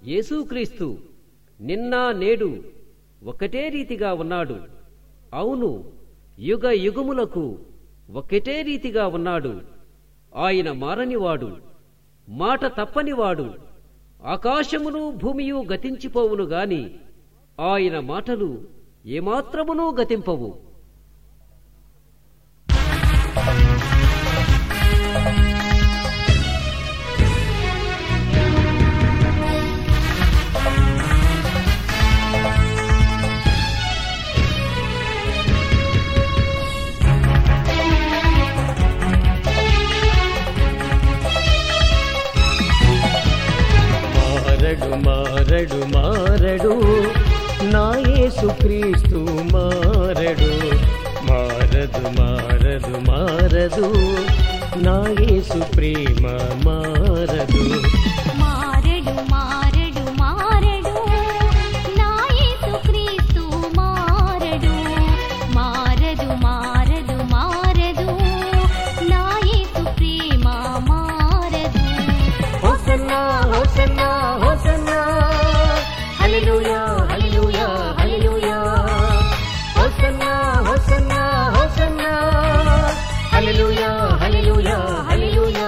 యేసుక్రీస్తు నిన్న నేడు ఒకటే రీతిగా ఉన్నాడు అవును యుగ యుగములకు ఒకటే రీతిగా ఉన్నాడు ఆయన మారనివాడు మాట తప్పనివాడు ఆకాశమును భూమియు గతించిపోవును గాని ఆయన మాటలు ఏమాత్రమునూ గతింపవు మారడు మారడు మారడు నా యేసుక్రీస్తు మారడు మారదు మారదు మారదు నా యేసు ప్రేమ మారదు మారడు మారడు మారడు నా యేసుక్రీస్తు మారడు మారదు మారదు మారదు నా యేసు ప్రేమ మారదు హోసన్నా హోసన్నా హోసన్నా హల్లెలూయా హల్లెలూయా హల్లెలూయా హోసన్నా హోసన్నా హోసన్నా హల్లెలూయా హల్లెలూయా హల్లెలూయా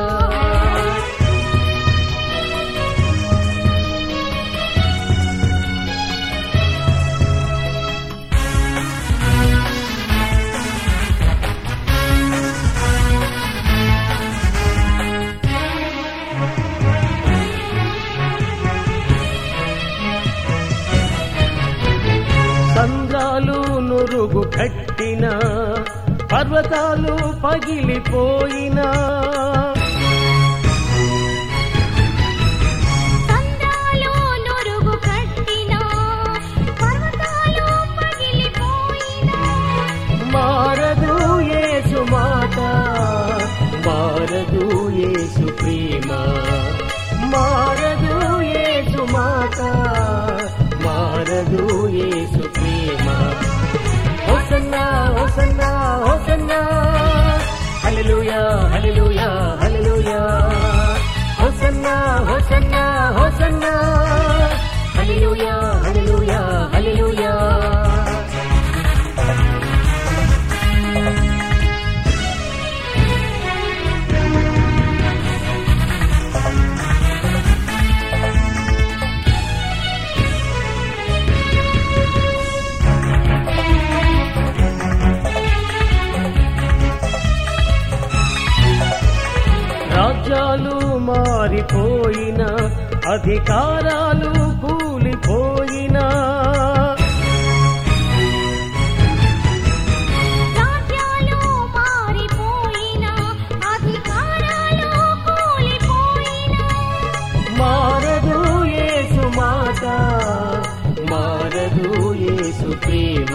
సంద్రాలు నురుగు కట్టిన పర్వతాలు పగిలిపోయినా సంద్రాలు నురుగు కట్టినా పర్వతాలు పగిలిపోయినా మారదు యేసు మాట మారదు యేసు ప్రేమ మారదు యేసు మాట మారదు యేసు ప్రేమ హోసన్నా హోసన్నా హోసన్నా హల్లెలూయా హల్లెలూయా హల్లెలూయా హోసన్నా హోసన్నా హోసన్నా హల్లెలూయా హల్లెలూయా హల్లెలూయా రాజ్యాలు మారిపోయిన అధికారాలు కూలిపోయినా రాజ్యాలు మారిపోయినా అధికారాలు కూలిపోయినా మారదు యేసు మాట మారదు యేసు ప్రేమ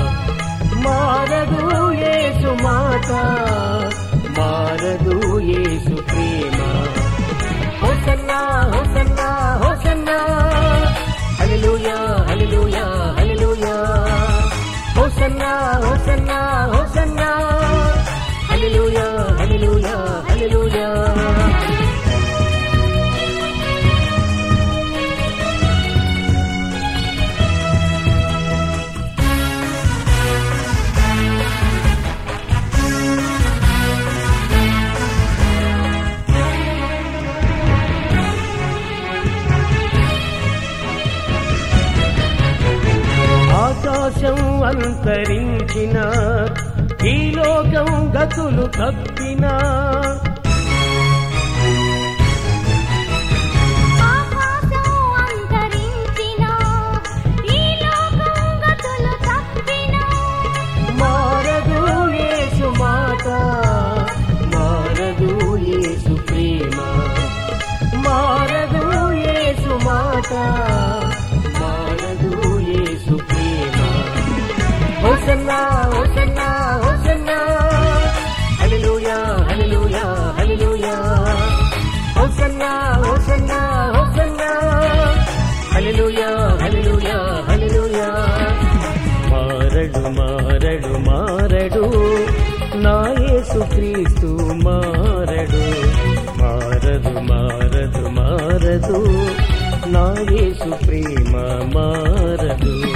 మారదు యేసు మాట మారదు యేసు ప్రేమ హోసన్నా హోసన్నా హోసన్నా హల్లెలూయా హల్లెలూయా హల్లెలూయా హోసన్నా హోసన్నా హోసన్నా హల్లెలూయా హల్లెలూయా హల్లెలూయా ఆకాశం అంతరించిన ఈ లోకం గతులు తప్పినా ఆకాశం అంతరించినా ఈ లోకం గతులు తప్పినా మారదు యేసు మాట మారదు యేసు ప్రేమ మారదు యేసు మాట మారదు యేసు ప్రేమ హోసన్నా హోసన్నా హోసన్నా హల్లెలూయా హల్లెలూయా హల్లెలూయా హోసన్నా హోసన్నా హోసన్నా హల్లెలూయా హల్లెలూయా హల్లెలూయా మారడు మారడు మారడు నా యేసు క్రీస్తు మారడు మారదు మారదు మారదు నా యేసు ప్రేమ మారదు